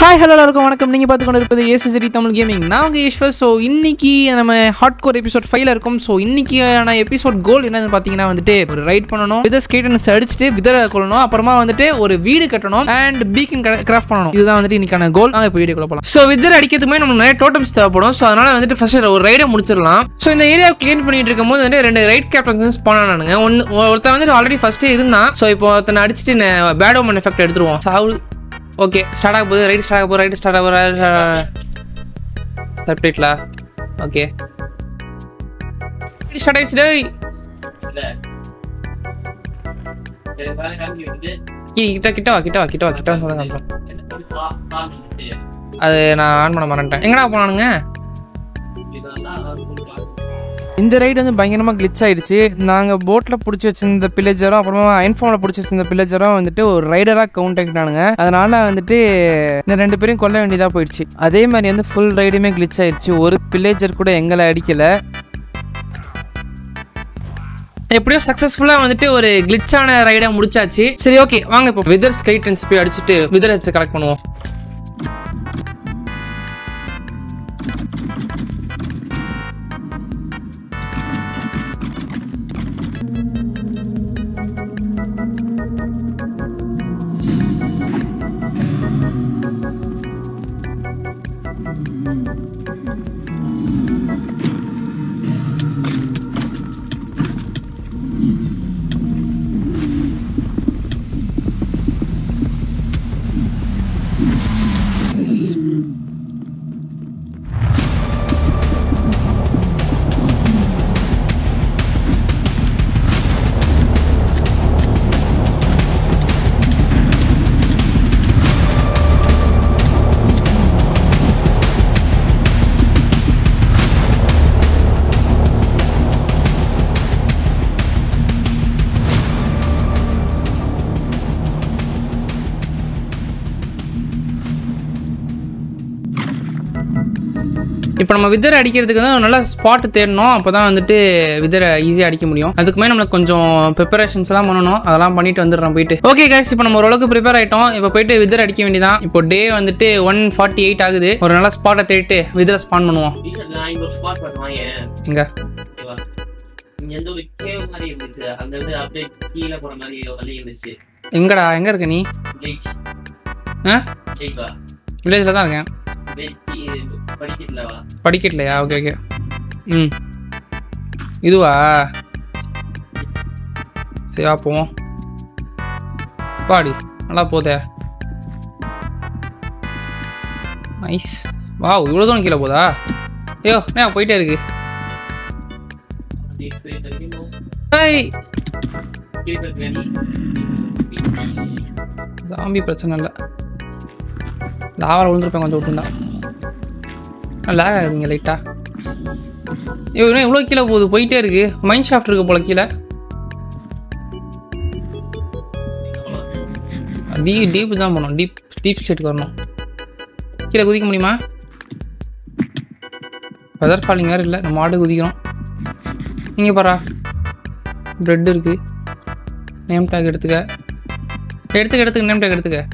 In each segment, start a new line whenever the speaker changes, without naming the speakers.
Hi hello எல்லாருக்கும் வணக்கம் நீங்கள் பார்த்து கொண்டு இருப்பது ஏசிசிடி தமிழ் கேமிங் நான் உங்கள் ஈஸ்வர் ஸோ இன்னைக்கு நம்ம ஹாட் கோர் எபிசோட் ஃபைவ்ல இருக்கும் ஸோ இன்னைக்கான எபிசோட் கோல் என்னன்னு பார்த்தீங்கன்னா வந்துட்டு ஒரு ரைட் பண்ணணும் வித ஸ்கேட்டன்ஸ் அடிச்சுட்டு விதரை கொள்ளணும் அப்புறமா வந்துட்டு ஒரு வீடு கட்டணும் அண்ட் பீக்கன் கிராஃப்ட் பண்ணணும் இதுதான் வந்துட்டு இன்னைக்கான கோல் நாங்கள் இப்போ வீடியோ போகலாம் ஸோ விதர் அடிக்கிறதுக்குமே நமக்கு நிறைய டோட்டம்ஸ் தேவைப்படும் ஸோ அதனால வந்துட்டு ஃபர்ஸ்ட் ஒரு ரைடை முடிச்சிடலாம் ஸோ இந்த ஏரியா க்ளீன் பண்ணிட்டு இருக்கும்போது வந்து ரெண்டு ரைட் கேப்டன்ஸ் வந்து ஸ்பான் ஆனானுங்க ஒன்று ஒருத்தன் வந்துட்டு ஆல்ரெடி ஃபர்ஸ்டே இருந்தான் ஸோ இப்போ ஒருத்தனை அடிச்சுட்டு பேடோமன் எஃபெக்ட் எடுத்துருவோம் சாவு ஓகே ஸ்டார்ட் ஆக போகுது ரைட் ஸ்டார்ட் ஆக போகுது ரைட் ஸ்டார்ட் ஆக போகுது சப்டைட்லா ஓகே ஸ்டார்ட் ஆயிடுச்சு டேய் கி- கிட்ட கிட்ட வா கிட்ட வா கிட்ட வா கிட்ட வந்து சொல்லுங்க அப்புறம் அது நான் ஆன் பண்ண மறந்துட்டேன் எங்கடா போனானுங்க இந்த ரைடு வந்து பயங்கரமாக கிளிச் ஆயிடுச்சு நாங்கள் போட்டில் பிடிச்சி வச்சிருந்த பில்லேஜரும் அப்புறமா ஐன்ஃபோனில் பிடிச்சி வச்சிருந்த பில்லேஜரும் வந்துட்டு ஒரு ரைடராக கவுண்ட் ஆகிட்டானுங்க அதனால வந்துட்டு இந்த ரெண்டு பேரையும் கொல்ல வேண்டியதாக போயிடுச்சு அதே மாதிரி வந்து ஃபுல் ரைடுமே கிளிச் ஆயிடுச்சு ஒரு பில்லேஜர் கூட எங்களை அடிக்கல எப்படியோ சக்ஸஸ்ஃபுல்லாக வந்துட்டு ஒரு கிளிச்சான ரைடை முடிச்சாச்சு சரி ஓகே வாங்க இப்போ விதர் ஸ்கைட்ரன்ஸ் போய் அடிச்சுட்டு விதர் வச்சு கலெக்ட் பண்ணுவோம் இப்போ நம்ம விதரை அடிக்கிறதுக்கு வந்து ஒரு நல்ல ஸ்பாட் தேடணும் அப்போ தான் வந்துட்டு விதரை ஈஸியாக அடிக்க முடியும் அதுக்குமே நம்மளுக்கு கொஞ்சம் ப்ரிப்பரேஷன்ஸ் எல்லாம் பண்ணணும் அதெல்லாம் பண்ணிட்டு வந்துடுறோம் போயிட்டு ஓகே கைஸ் இப்போ நம்ம ஓரளவுக்கு ப்ரிப்பேர் ஆகிட்டோம் இப்போ போயிட்டு விதர் அடிக்க வேண்டியதான் இப்போ டே வந்துட்டு ஒன் ஃபார்ட்டி எயிட் ஆகுது ஒரு நல்ல ஸ்பாட்டை தேடிட்டு விதரை ஸ்பான் பண்ணுவோம்
நான் இங்க ஒரு ஸ்பாட் பண்ணுவாங்க
எங்க
ஓகேவா இங்க எந்த ஒரு கேவ் மாதிரி இருந்துச்சு அங்க இருந்து அப்படியே கீழே போற மாதிரி வழி இருந்துச்சு
எங்கடா எங்கே இருக்க நீ
வில்லேஜ்
ஆ
வில்லேஜ் வா
வில்லேஜில் தான் இருக்கேன்
வில்லேஜ் படிக்கட்டுல வா
படிக்கட்லையா ஓகே ஓகே ம் இதுவா சரி வா போவோம் பாடி நல்லா போதே நைஸ் வாவ் இவ்வளோ தூரம் கீழே போதா ஐயோ என்ன போயிட்டே இருக்கு ஏய் சாம்பி பிரச்சனை இல்லை லாவால் விழுந்துருப்பேன் கொஞ்சம் விட்டுண்டா லேக் ஆகுதுங்க லைட்டா ஐயோ என்ன இவ்வளோ கீழே போகுது போயிட்டே இருக்கு மைண்ட் ஷாஃப்ட் இருக்கு போல கீழே டீ டீப் தான் போகணும் டீப் டீப் ஸ்டேட்டுக்கு வரணும் கீழே குதிக்க முடியுமா வெதர் ஃபாலிங் வேறு இல்லை நம்ம ஆடு குதிக்கிறோம் இங்கே பாரா ப்ரெட் இருக்கு நேம் டேக் எடுத்துக்க எடுத்துக்க எடுத்துக்க நேம் டேக் எடுத்துக்க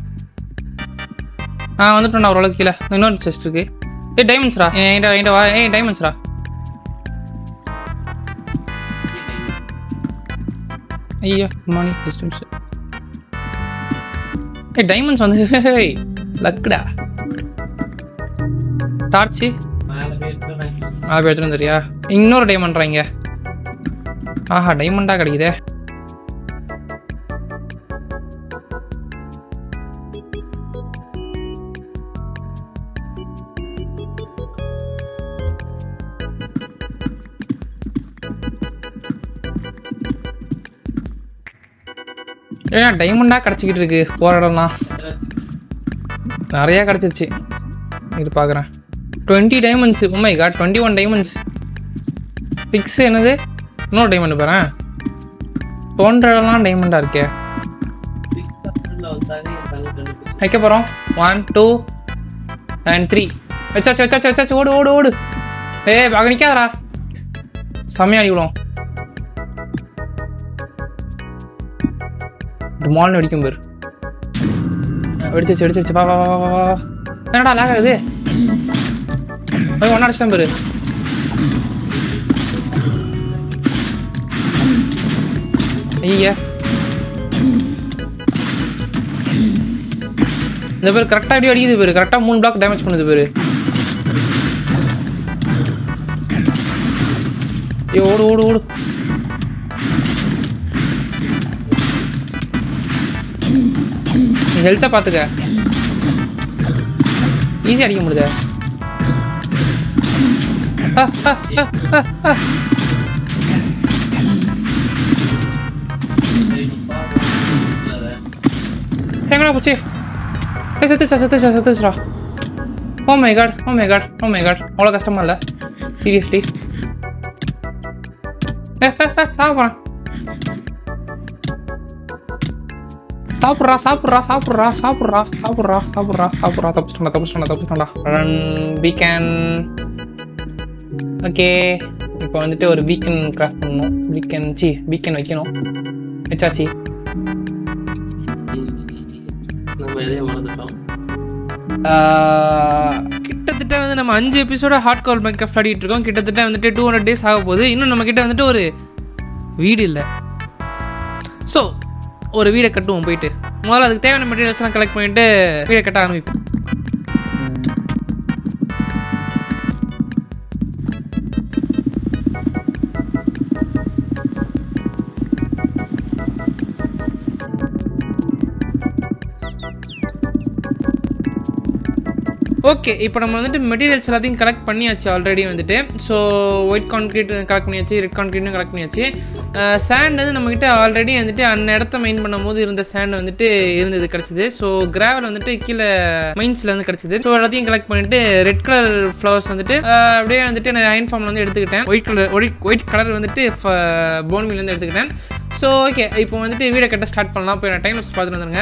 ஆ வந்துட்டோம்டா ஓரளவுக்கு கீழே இன்னொரு செஸ்ட் இருக்கு ஏ டைமண்ட்ஸ்ரா என்கிட்ட என்கிட்ட வா ஏ டைமண்ட்ஸ்ரா ஐயோ மணி டிஸ்டன்ஸ் ஏ டைமண்ட்ஸ் வந்து ஹேய் லக்குடா டார்ச்சு
மேல போய் இருக்கிறேன்.
நாலு பேர் எடுத்துட்டு தெரியா இன்னொரு டைமண்ட்ரா இங்க ஆஹா டைமண்டா கிடைக்குதே ஏன்னா டைமண்டாக கிடச்சிக்கிட்டு இருக்கு போகிற இடம்லாம் நிறையா கிடச்சிருச்சு இது பார்க்குறேன் டுவெண்ட்டி டைமண்ட்ஸு உண்மை கா டுவெண்ட்டி ஒன் டைமண்ட்ஸ் பிக்ஸ் என்னது இன்னொரு டைமண்ட் பாறேன் தோன்ற இடம்லாம் டைமண்டாக இருக்கே
உள்ள வந்தாலே என் தலை கண்டுபிடிச்சு.
வைக்க போகிறோம் ஒன் டூ அண்ட் த்ரீ வச்சாச்சு வச்சாச்சு வச்சாச்சு ஓடு ஓடு ஓடு ஏய் அங்கே நிற்காதடா செம்மையா அடிக்கலாம் டுமால்னு அடிக்கும் பேர் வெடிச்சிருச்சு வெடிச்சிருச்சு வா வா வா வா வா என்னடா லாக் ஆகுது போய் ஒன்றா அடிச்சிட்டேன் பேரு ஐயா இந்த பேர் கரெக்டாக அடி அடிக்குது பேர் கரெக்டாக மூணு பிளாக் டேமேஜ் பண்ணுது பேர் ஏ ஓடு ஓடு ஓடு ஹெல்த்தை பார்த்துக்க ஈஸியாக அடிக்க முடியுது எங்கடா போச்சு ஏ செத்துச்சா செத்துச்சா செத்துச்சுடா oh my god oh my god oh my god அவ்வளோ கஷ்டமா இல்லை சீரியஸ்லி ஏ சாப்பிட்றான் சாப்பிட்றா சாப்பிட்றா சாப்பிட்றா சாப்பிட்றா சாப்பிட்றா சாப்பிட்றா சாப்பிட்றா தப்பிச்சிட்டா தப்பிச்சிட்டா தப்பிச்சிட்டான்டா ரன் வி கேன் ஓகே இப்போ வந்துட்டு ஒரு வீக்கெண்ட் கிராஃப்ட் பண்ணணும் வீக்கெண்ட் சி வீக்கெண்ட் வைக்கணும் வச்சாச்சி
நம்ம எதையும் மறந்துட்டோம்
ஆஹ், கிட்டத்தட்ட வந்து நம்ம அஞ்சு எபிசோட ஹார்ட் கால் மைக் கிராஃப்ட் ஆடிட்டு இருக்கோம் கிட்டத்தட்ட வந்துட்டு டூ ஹண்ட்ரட் டேஸ் ஆக போகுது இன்னும் நம்ம கிட்ட வந்துட்டு ஒரு வீடு இல்லை ஸோ ஒரு வீடை கட்டுவோம் போயிட்டு முதல்ல அதுக்கு தேவையான மெட்டீரியல்ஸ்லாம் கலெக்ட் பண்ணிட்டு வீடை கட்ட ஆரம்பிப்போம் ஓகே இப்போ நம்ம வந்துட்டு மெட்டீரியல்ஸ் எல்லாத்தையும் கலெக்ட் பண்ணியாச்சு ஆல்ரெடி வந்துட்டு ஸோ ஒயிட் கான்க்ரீட் கலெக்ட் பண்ணியாச்சு ரெட் கான்க்ரீட்டும் கலெக்ட் பண்ணியாச்சு சேண்ட் வந்து நம்மக்கிட்ட ஆல்ரெடி வந்துட்டு அந்த இடத்த மைன் பண்ணும்போது இருந்த சேண்ட் வந்துட்டு இருந்தது கிடச்சிது ஸோ கிராவல் வந்துட்டு கீழே மைன்ஸில் வந்து கிடச்சிது ஸோ எல்லாத்தையும் கலெக்ட் பண்ணிட்டு ரெட் கலர் ஃப்ளவர்ஸ் வந்துட்டு ஆஹ், அப்படியே வந்துட்டு நான் அயன் ஃபார்மில் வந்து எடுத்துக்கிட்டேன் white colour white white colour வந்துட்டு போன்மீலேருந்து எடுத்துக்கிட்டேன் ஸோ ஓகே இப்போ வந்துட்டு வீடை கட்ட ஸ்டார்ட் பண்ணலாம் போய் நான் டைம் பார்த்துட்டு வந்துருங்க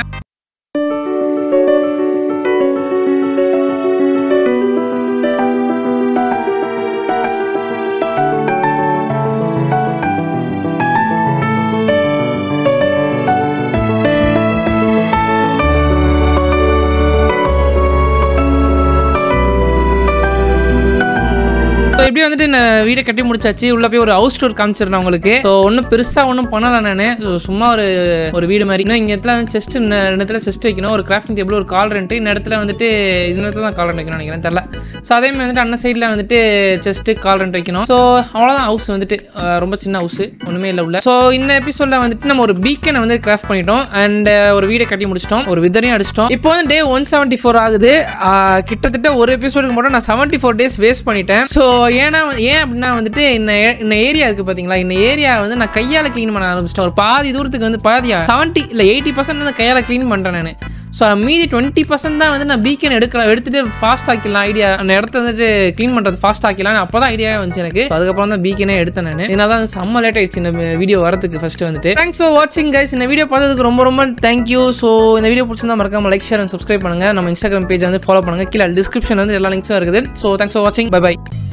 ஸோ எப்படி வந்துட்டு நான் வீடை கட்டி முடிச்சாச்சு உள்ள போய் ஒரு ஹவுஸ் டூர் காமிச்சிருந்தேன் உங்களுக்கு ஸோ ஒன்றும் பெருசாக ஒன்றும் பண்ணலை நான் ஸோ சும்மா ஒரு ஒரு வீடு மாதிரி இன்னும் இங்கே இடத்துல வந்து செஸ்ட் ரெண்டு இடத்துல செஸ்ட் வைக்கணும் ஒரு கிராஃப்டிங் டேபிள் ஒரு கால் ரெண்டு இந்த இடத்துல வந்துட்டு இந்த இடத்துல தான் கால் ரெண்டு வைக்கணும் நினைக்கிறேன் தெரில ஸோ அதே மாதிரி வந்துட்டு அண்ணன் சைடில் வந்துட்டு செஸ்ட்டு கால் ரெண்டு வைக்கணும் ஸோ அவ்வளோதான் ஹவுஸ் வந்துட்டு அஹ், ரொம்ப சின்ன ஹவுஸ் ஒன்றுமே இல்லை உள்ள ஸோ இந்த எபிசோடில் வந்துட்டு நம்ம ஒரு பீக்கனை வந்து கிராஃப்ட் பண்ணிட்டோம் அண்ட் ஒரு வீடை கட்டி முடிச்சிட்டோம் ஒரு விதரையும் அடிச்சிட்டோம் இப்போ வந்து டே ஒன் செவன்ட்டி ஃபோர் ஆகுது ஆஹ், கிட்டத்தட்ட ஒரு எபிசோடுக்கு மட்டும் நான் செவன்ட்டி ஃபோர் டேஸ் வேஸ்ட் பண்ணிட்டேன் ஸோ ஏன்னா வந்து- ஏன் அப்படின்னா வந்துட்டு இந்த ஏ- இந்த ஏரியா இருக்குது பார்த்தீங்களா இந்த ஏரியா வந்து நான் கையால் க்ளீன் பண்ண ஆரம்பிச்சிட்டேன் ஒரு பாதி தூரத்துக்கு வந்து பாதியா செவன்ட்டி இல்லை எயிட்டி பர்சன்ட் வந்து கையால் க்ளீன் பண்ணுறேன் நான் ஸோ மீதி டுவெண்ட்டி பர்சன்ட் தான் வந்து நான் பீக்கன் எடுக்கலாம் எடுத்துட்டு ஃபாஸ்ட் ஆக்கிடலாம் ஐடியா அந்த இடத்த வந்துட்டு க்ளீன் பண்ணுறது ஃபாஸ்ட் ஆக்கிடலாம் அப்போ தான் ஐடியாவே வந்துச்சு எனக்கு So, அதுக்கப்புறம் தான் பீக்கனே எடுத்தேன் நான் ஏன்னா தான் செம்ம லேட் ஆயிடுச்சு இந்த வீடியோ வரதுக்கு ஃபர்ஸ்ட் வந்துட்டு தேங்க்ஸ் ஃபார் வாட்சிங் கைஸ் இந்த வீடியோ பார்த்ததுக்கு ரொம்ப ரொம்ப தேங்க்யூ ஸோ இந்த வீடியோ பிடிச்சிருந்தா மறக்காம லைக் ஷேர் அண்ட் சப்ஸ்கிரைப் பண்ணுங்க நம்ம இன்ஸ்டாகிராம் பேஜ் வந்து ஃபாலோ பண்ணுங்க கீழே டிஸ்கிரிப்ஷன் வந்து எல்லா லிங்க்ஸும் இருக்குது ஸோ தேங்க்ஸ் ஃபார் வாட்சிங் பை பை